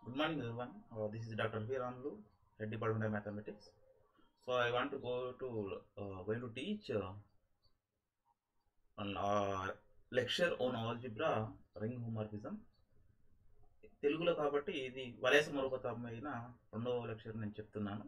Good morning, everyone. Uh, this is Dr. V. Ramlu, Head Department of Mathematics. So I want to go to uh, going to teach uh, on uh, lecture on algebra ring homomorphism. తెలుగులో కాబట్టి ఇది వలయ సమరూపతమైన రెండవ lecture నేను చెప్తున్నాను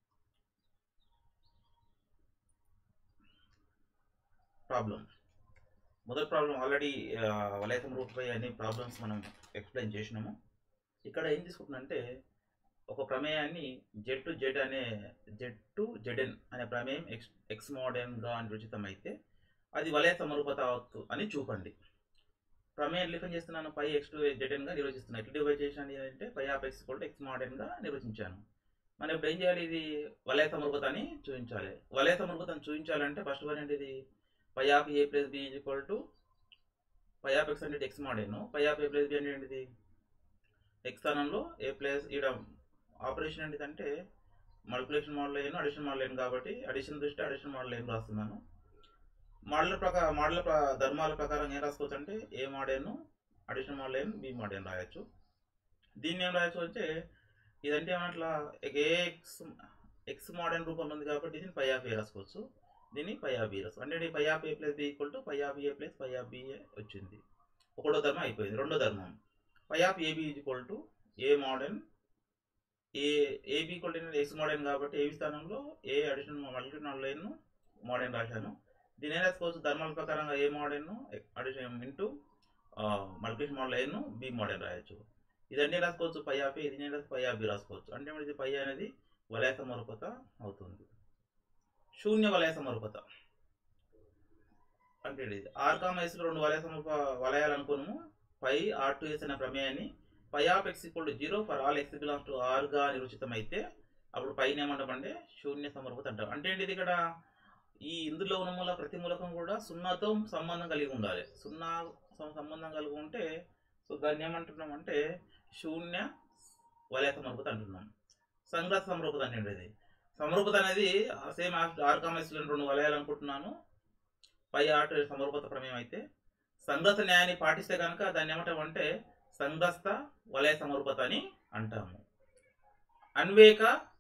problem మొదటి problem already వలయ సమరూపపై అన్ని problems మనం explain చేసినాము ఇక్కడ ఏం తీసుకుంటున్నంటే ఒక ప్రమేయాన్ని జెడ్ టు జెడ్ అనే జెడ్ టు జెడ్ఎన్ అనే ప్రమేయం ఎక్స్ ఎక్స్ మోడెన్గా నిర్వచితం అయితే అది వలయ సమరూపత అవత్తు అని చూపండి ప్రమేయం లిఖన్ చేస్తున్నాను పై ఎక్స్ టు జెడ్ఎన్గా నిర్వచిస్తున్నాను ఎట్లా డివైడ్ చేశాను అంటే పై ఆఫ్ ఎక్స్ కూడా ఎక్స్ మోడెన్గా నిర్వచించాను మనం ఇప్పుడు ఏం చేయాలి ఇది వలయ సమరూపత అని చూపించాలి వలయ సమరూపతను చూపించాలంటే ఫస్ట్ వన్ ఏంటిది phi of A plus B equal to phi of X అంటే X mod n phi of A plus B అంటే ఏంటిది ఎక్స్ స్థానంలో ఏ ప్లస్ ఈడ ఆపరేషన్ ఏంటిదంటే మల్టిప్లికేషన్ మోడల్ అయ్యాను అడిషన్ మోడల్ అయ్యాను కాబట్టి అడిషన్ దృష్టి అడిషన్ మోడల్ ఏం రాస్తున్నాను మోడల్ ప్రకారం మోడల్ ప్ర- ధర్మాల ప్రకారం ఏం రాసుకోవచ్చు అంటే ఏ మోడేను అడిషన్ మోడల్ ఏం బి మోడేన్ రాయొచ్చు దీన్ని ఏం రాయొచ్చు అంటే ఇదంటే ఏమన్నట్లా ఏ ఎక్స్ ఎక్స్ మోడర్న్ రూపంలో ఉంది కాబట్టి దీన్ని పై ఆఫ్ ఏ రాసుకోవచ్చు దీన్ని పై ఆఫ్ బి రాసుకోవచ్చు అంటే phi of A plus B equal to phi of A plus phi of B వచ్చింది ఒకటో ధర్మం అయిపోయింది రెండో ధర్మం phi of AB equal to A mod n A A B equal to X mod n కాబట్టి ఏబి స్థానంలో A additional multiplication line mod n రాశాను దీని ఏం రాసుకోవచ్చు ధర్మాల ప్రకారంగా A mod n addition into multiplication modulo line B mod n రాయొచ్చు ఇదంటే రాసుకోవచ్చు పై ఆఫ్ ఇది నేను పై ఆఫ్ బి రాసుకోవచ్చు అంటే మరి ఇది పై అనేది వలయ సమరూపత అవుతుంది శూన్య వలయ సమరూపత అంటే ఇది ఆర్ కామేస్ రెండు వలయ సమరూప వలయాలు అనుకున్నాము పై ఆర్ టు ఎస్ అనే ప్రమేయాన్ని phi of X equal to zero for all X belongs to ఆర్గా నిర్వచితం అయితే అప్పుడు పైన ఏమంటామంటే శూన్య సమరూపత అంటాం అంటే ఏంటిది ఇక్కడ ఈ ఇందులో ఉన్న మూల ప్రతి మూలకం కూడా సున్నాతో సంబంధం కలిగి ఉండాలి సున్నా సం- సంబంధం కలిగి ఉంటే సో దాన్ని ఏమంటున్నాం అంటే శూన్య వలయ సమరూపత అంటున్నాం సంగ్రహ సమరూపత అంటే ఏంటిది సమరూపత అనేది సేమ్ ఆర్ కామర్స్ రెండు వలయాలు అనుకుంటున్నాను పై ఆట సమరూపత ప్రమేయం అయితే సంగ్రస్త న్యాయాన్ని పాటిస్తే కనుక దాన్ని ఏమంటామంటే సంగ్రస్త వలయ సమరూపత అని అంటాము అన్వేక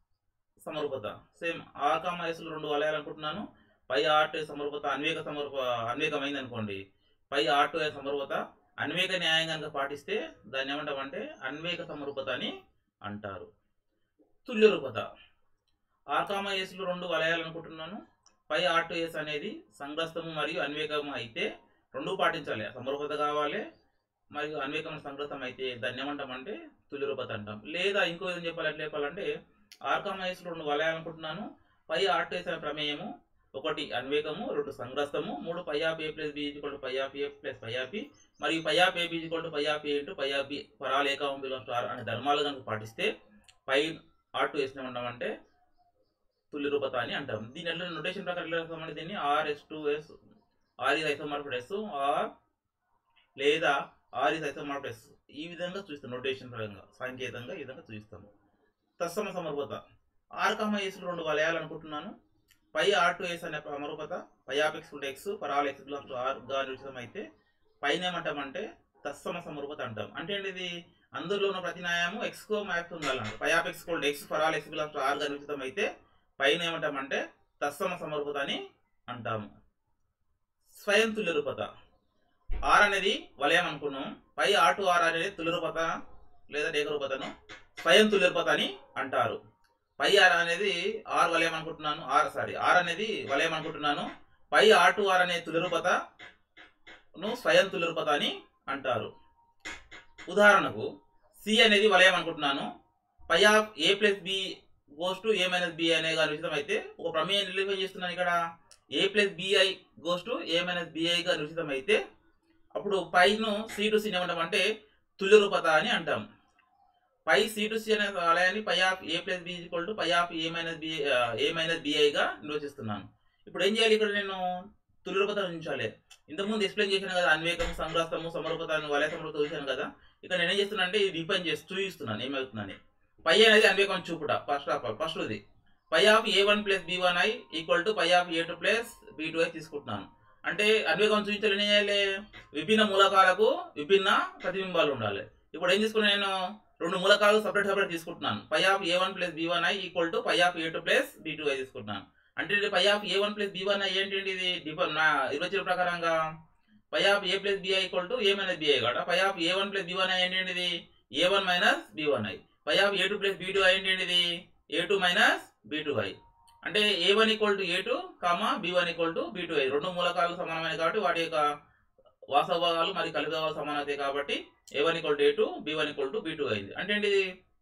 సమరూపత సేమ్ ఆర్ కామర్స్లు రెండు వలయాలు అనుకుంటున్నాను పై ఆర్ట్ సమరూపత అన్వేక సమరూప అన్వేకమైంది అనుకోండి పై ఆర్ట్ సమరూపత అన్వేక న్యాయం కనుక పాటిస్తే దాన్ని ఏమంటామంటే అన్వేక సమరూపత అని అంటారు తుల్య రూపత ఆకామ ఏసులు రెండు వలయాలు అనుకుంటున్నాను పై ఆర్ట్ ఏస్ అనేది సంగ్రస్తము మరియు అన్వేకము అయితే రెండు పాటించాలి సమరూపత కావాలి మరియు అన్వేకం సంగ్రస్తం అయితే దాన్ని ఏమంటామంటే తుల్య రూపత అంటాం లేదా ఇంకో ఏం చెప్పాలి ఎట్లా చెప్పాలంటే ఆర్కామ ఏసులు రెండు వలయాలు అనుకుంటున్నాను పై ఆర్ట్ ఏస్ అనే ప్రమేయము ఒకటి అన్వేకము రెండు సంగ్రస్తము మూడు phi of A plus B equal to phi of A plus phi of E మరియు phi of A B equal to phi of A into phi of B పరాలు ఏకావం బిలాంగ్స్ టు ఆర్ అనే ధర్మాలు కనుక పాటిస్తే పై ఆర్ టు వేసిన ఉన్నామంటే తుల్య రూపత అని అంటాం దీని ఎట్లా నొటేషన్ ప్రకారం ఎట్లా రాస్తామంటే దీన్ని R S to S R is isomorphic S R లేదా ఆర్ ఇస్ ఐసోమార్ఫిడ్ ఎస్ ఈ విధంగా చూస్తాం నొటేషన్ పరంగా సాంకేతంగా ఈ విధంగా చూస్తాము తత్సమ సమరూపత ఆర్ కమ ఎస్లు రెండు వలయాలు అనుకుంటున్నాను పై ఆర్ టు ఎస్ అనే సమరూపత పై ఆఫ్ ఎక్స్ ఉంటే X for all X belongs to R గా నిశ్చితం అయితే పైన ఏమంటామంటే తత్సమ సమరూపత అంటాం అంటే ఏంటిది అందులో ఉన్న ప్రతి న్యాయము ఎక్స్ కో మ్యాప్ ఉండాలంట phi of X cold X for all X belongs to R గా నిశ్చితం అయితే పైన ఏమంటామంటే తత్సమ సమరూపత అని అంటాము స్వయం తుల్యరూపత ఆర్ అనేది వలయం అనుకున్నాం పై ఆర్ టు ఆర్ అనేది తుల్యరూపత లేదా ఏకరూపతను స్వయం తుల్యరూపత అని అంటారు పై ఆర్ అనేది ఆర్ వలయం అనుకుంటున్నాను ఆర్ సారీ ఆర్ అనేది వలయం అనుకుంటున్నాను పై ఆర్ టు ఆర్ అనే తుల్యరూపతను స్వయం తుల్యరూపత అని అంటారు ఉదాహరణకు సి అనేది వలయం అనుకుంటున్నాను phi of A plus B goes to A minus B అనే గాని నిశ్చితం అయితే ఒక ప్రమేయం నిర్వహణ చేస్తున్నాను ఇక్కడ A plus B i goes to A minus బిఐగా నిశ్చితం అయితే అప్పుడు పైను సి టు సిని ఏమంటాం అంటే తుల్య రూపత అని అంటాం పై సి టు సి అనే వలయాన్ని phi of A plus B equal to phi of A minus B A minus బిఐగా నిర్వచిస్తున్నాను ఇప్పుడు ఏం చేయాలి ఇక్కడ నేను తుల్య రూపత ఉంచాలి ఇంతకుముందు ఎక్స్ప్లెయిన్ చేశాను కదా అన్వేకం సంగ్రస్తము సమరూపత అని వలయ సమరూపత చూశాను కదా ఇక్కడ నేను ఏం చేస్తున్నా అంటే ఇది రిఫైన్ చేసి చూపిస్తున్నాను ఏమవుతుందని పై అనేది అన్వేకం చూపుట ఫస్ట్ ఆఫ్ ఆల్ ఫస్ట్ ఇది phi of A one plus B one I equal to phi of A two plus B two I తీసుకుంటున్నాను అంటే అన్వేకం చూపించాలి ఏం చేయాలి విభిన్న మూలకాలకు విభిన్న ప్రతిబింబాలు ఉండాలి ఇప్పుడు ఏం తీసుకున్నాను నేను రెండు మూలకాలు సపరేట్ సపరేట్ తీసుకుంటున్నాను phi of A one plus B one I equal to phi of A two plus B two I తీసుకుంటున్నాను అంటే ఇది phi of A one plus B one I ఏంటి ఇది డిఫర్ నా నిర్వచన ప్రకారంగా phi of A plus B i equal to A minus B i కాబట్టి phi of A one plus B one I ఏంటిది A one minus B one I phi of A two plus B two I ఏంటిది A two minus B two I అంటే A one equal to A two comma B one equal to B two I రెండు మూలకాలు సమానమైన కాబట్టి వాటి యొక్క వాస్తవాలు మరియు కలిపిదాలు సమానతే కాబట్టి A one equal to A two B one equal to B two అయింది అంటే ఏంటిది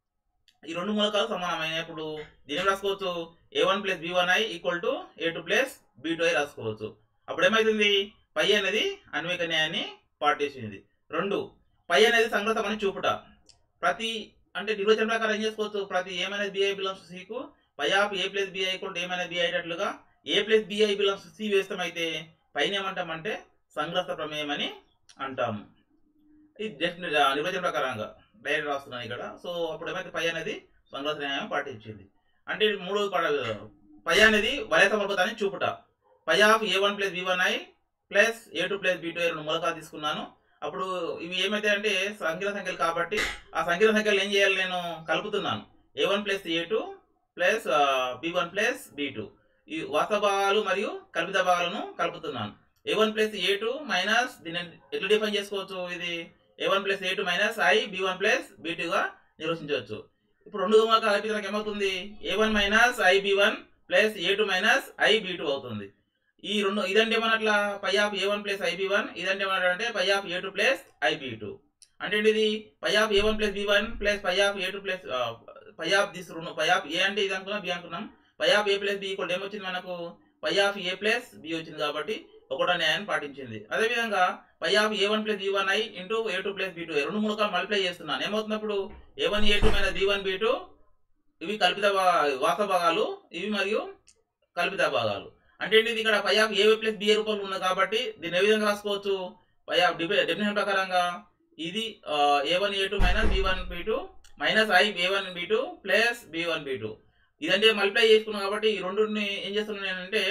ఈ రెండు మూలకాలు సమానమైనప్పుడు దీన్ని రాసుకోవచ్చు A one plus B one I equal to A two plus B two I రాసుకోవచ్చు అప్పుడు ఏమవుతుంది పై అనేది అన్వేక న్యాయాన్ని పాటించింది రెండు పై అనేది సంగ్రతం అని చూపుట ప్రతి అంటే నిర్వచన ప్రకారం ఏం చేసుకోవచ్చు ప్రతి ఏమైనా బిఐ బిలాంగ్స్ సికు phi of A plus B i equal to ఏమైనా బి అయ్యేటట్లుగా A plus B i belongs C వేస్తామైతే పైన ఏమంటామంటే సంగ్రస్త ప్రమేయం అని అంటాము ఇది జస్ట్ నిర్వచన ప్రకారంగా డైరెక్ట్ రాస్తున్నాను ఇక్కడ సో అప్పుడు ఏమైతే పై అనేది సంగ్రస్త న్యాయం పాటించింది అంటే ఇది మూడు పడ- పై అనేది వలయ సమర్పతాన్ని చూపుట phi of A one plus B one i plus a two plus B two రెండు మూలకాలు తీసుకున్నాను అప్పుడు ఇవి ఏమైతే అంటే సంకీర్ణ సంఖ్యలు కాబట్టి ఆ సంకీర్ణ సంఖ్యలు ఏం చేయాలి నేను కలుపుతున్నాను a one plus a two plus B one plus B two ఈ వాస్తవ భాగాలు మరియు కల్పిత భాగాలను కలుపుతున్నాను a one plus a two minus దీన్ని ఎట్లా డిఫైన్ చేసుకోవచ్చు ఇది a one plus a two minus i b one plus b టూగా నిర్వచించవచ్చు ఇప్పుడు రెండు మూలకాలు కలిపితే నాకు ఏమవుతుంది a one minus i b one plus a two minus i b two అవుతుంది ఈ రెండు ఇదంటే ఏమన్నట్లా పై of A one plus i b one ఇదంటే ఏమన్నట్లంటే phi of A two plus i b two అంటే ఏంటిది phi of A one plus B one plus phi of A two plus phi of this రెండు phi of a అంటే ఇది అనుకున్నాం b అనుకున్నాం phi of A plus B equal ఏమొచ్చింది మనకు phi of A plus b వచ్చింది కాబట్టి ఒకటో న్యాయాన్ని పాటించింది అదేవిధంగా phi of A one plus B one I into a two plus B two రెండు మూలకాలు మల్టిప్లై చేస్తున్నాను ఏమవుతున్నప్పుడు a one a two minus B one b two ఇవి కల్పిత భా- వాస్తవ భాగాలు ఇవి మరియు కల్పిత భాగాలు అంటే ఏంటిది ఇక్కడ phi of A plus b a రూపంలో ఉంది కాబట్టి దీన్ని ఏ విధంగా రాసుకోవచ్చు పై ఆఫ్ డెఫినేషన్ ప్రకారంగా ఇది a one a two minus B one b two minus i a one b two plus B one b two ఇదంటే మల్టిప్లై చేసుకున్నాం కాబట్టి ఈ రెండుని ఏం చేస్తున్నాను నేనంటే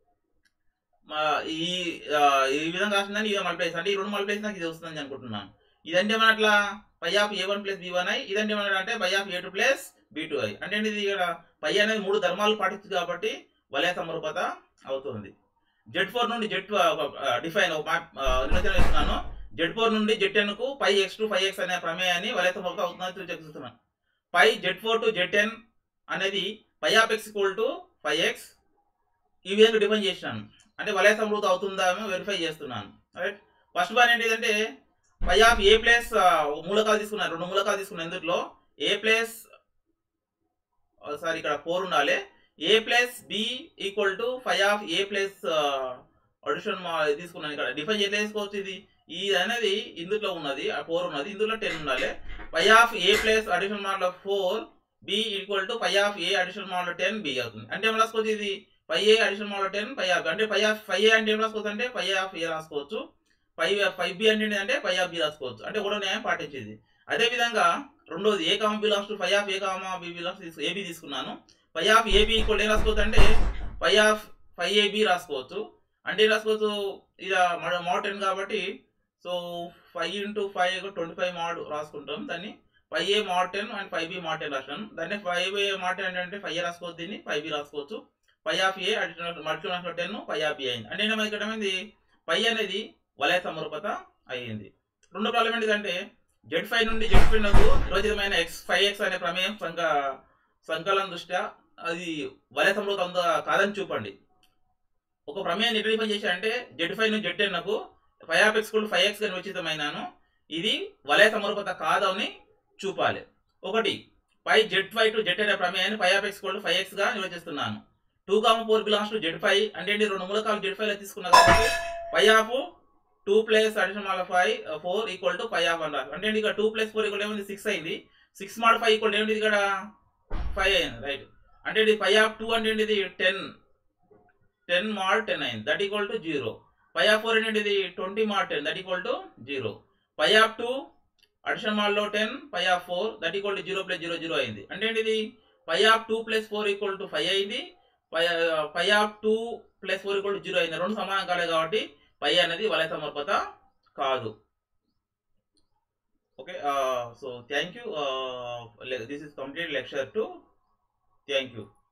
మా ఈ ఆ, ఈ విధంగా రాసిందని ఇది మల్టిప్లై చేస్తాను అంటే ఈ రెండు మల్టిప్లై చేసి నాకు ఇది వస్తుందని అనుకుంటున్నాను ఇదంటే మన అట్లా phi of A one plus B one i ఇదంటే మన అంటే phi of A two plus B two I అంటే ఏంటిది ఇక్కడ పై అనేది మూడు ధర్మాలు పాటిస్తుంది కాబట్టి వలయ సమరూపత అవుతుంది జెడ్ ఫోర్ నుండి జెడ్ డిఫైన్ నిర్వచనం ఇస్తున్నాను జెడ్ ఫోర్ నుండి జెడ్ టెన్ కు phi x to five x అనే ప్రమేయాన్ని వలయ సమరూపత అవుతుందని చూపిస్తున్నాను phi Z four to Z ten అనేది phi of X equal to five x ఈ విధంగా డిఫైన్ చేసినాను అంటే వలయ సమృద్ధి అవుతుందా అని వెరిఫై చేస్తున్నాను రైట్ ఫస్ట్ వన్ ఏంటిదంటే పై ఆఫ్ ఏ ప్లస్ మూలకాలు తీసుకున్నాను రెండు మూలకాలు తీసుకున్నాను ఇందులో ఏ ప్లస్ సారీ ఇక్కడ ఫోర్ ఉండాలి a plus B equal to five of A plus addition తీసుకున్నాను ఇక్కడ డిఫైన్ ఎట్లా చేసుకోవచ్చు ఇది ఇది అనేది ఇందులో ఉన్నది ఆ ఫోర్ ఉన్నది ఇందులో టెన్ ఉండాలి five of A plus addition modulo four b equal to five of a addition modulo ten b అవుతుంది అంటే ఏం రాసుకోవచ్చు ఇది five a addition modulo ten five of అంటే ఫైవ్ ఆఫ్ ఫైవ్ ఏ అంటే ఏం రాసుకోవచ్చు అంటే ఫైవ్ ఆఫ్ ఏ రాసుకోవచ్చు ఫైవ్ ఫైవ్ బి అంటే ఏంటంటే ఫైవ్ ఆఫ్ బి రాసుకోవచ్చు అంటే ఒకటో న్యాయం పాటించేది అదే విధంగా రెండోది a comma belongs to five of a comma b belongs తీసుకు ఏబి తీసుకున్నాను ఫైవ్ ఆఫ్ ఏబి ఈక్వల్ ఏం రాసుకోవచ్చు అంటే ఫైవ్ ఆఫ్ ఫైవ్ ఏబి రాసుకోవచ్చు అంటే ఏం రాసుకోవచ్చు ఇది మోడ్ టెన్ కాబట్టి so five into five twenty five mod రాసుకుంటాం దాన్ని five a mod ten and five b mod ten రాసాను దాన్ని ఫైవ్ ఏ మోడ్ టెన్ అంటే ఫైవ్ ఏ రాసుకోవచ్చు దీన్ని ఫైవ్ బి రాసుకోవచ్చు five of a additional multiple ten five of b అయింది అంటే ఏమైంది ఇక్కడ ఏమైంది ఫైవ్ అనేది వలయ సమరూపత అయ్యింది రెండో ప్రాబ్లం ఏంటిదంటే జెడ్ ఫైవ్ నుండి జెడ్ ఫైవ్ నకు నిర్వచితమైన ఎక్స్ ఫైవ్ ఎక్స్ అనే ప్రమేయం సంక సంకలన దృష్ట్యా అది వలయ సమృద్ధి ఉందా కాదని చూపండి ఒక ప్రమేయాన్ని ఎట్లా డిఫైన్ చేశారంటే జెడ్ ఫైవ్ నుంచి జెడ్ టెన్ నాకు ఫైవ్ ఆఫ్ ఎక్స్ కూడా ఫైవ్ ఎక్స్ గా నిర్వచితమైనాను ఇది వలయ సమరూపత కాదని చూపాలి ఒకటి phi Z five to Z అనే ప్రమేయాన్ని ఫైవ్ ఆఫ్ ఎక్స్ కూడా ఫైవ్ ఎక్స్ గా నిర్వచిస్తున్నాను two comma four belongs to Z five అంటే ఏంటి రెండు మూలకాలు జెడ్ ఫైవ్ లో తీసుకున్నా కాబట్టి five of two plus additional మాల five four equal to five of అని రాదు అంటే ఏంటి ఇక్కడ టూ ప్లస్ ఫోర్ ఈక్వల్ ఏమైంది సిక్స్ అయింది సిక్స్ మాడ్ ఫైవ్ ఈక్వల్ ఏంటి ఇక్కడ ఫైవ్ అయింది రైట్ అంటే ఇది ఫైవ్ ఆఫ్ టూ అంటే ఏంటిది టెన్ టెన్ మాడ్ టెన్ అయింది that equal to zero five of four ఏంటిది twenty mod ten that equal to zero five of two additional మాడ్లో ten five of four that equal to zero plus zero zero అయింది అంటే ఏంటిది five of two plus four equal to five అయింది five of two plus four equal to zero అయింది రెండు సమానం కాలేదు కాబట్టి పై అనేది వలయ సమర్పత కాదు okay so thank you this is complete lecture to thank you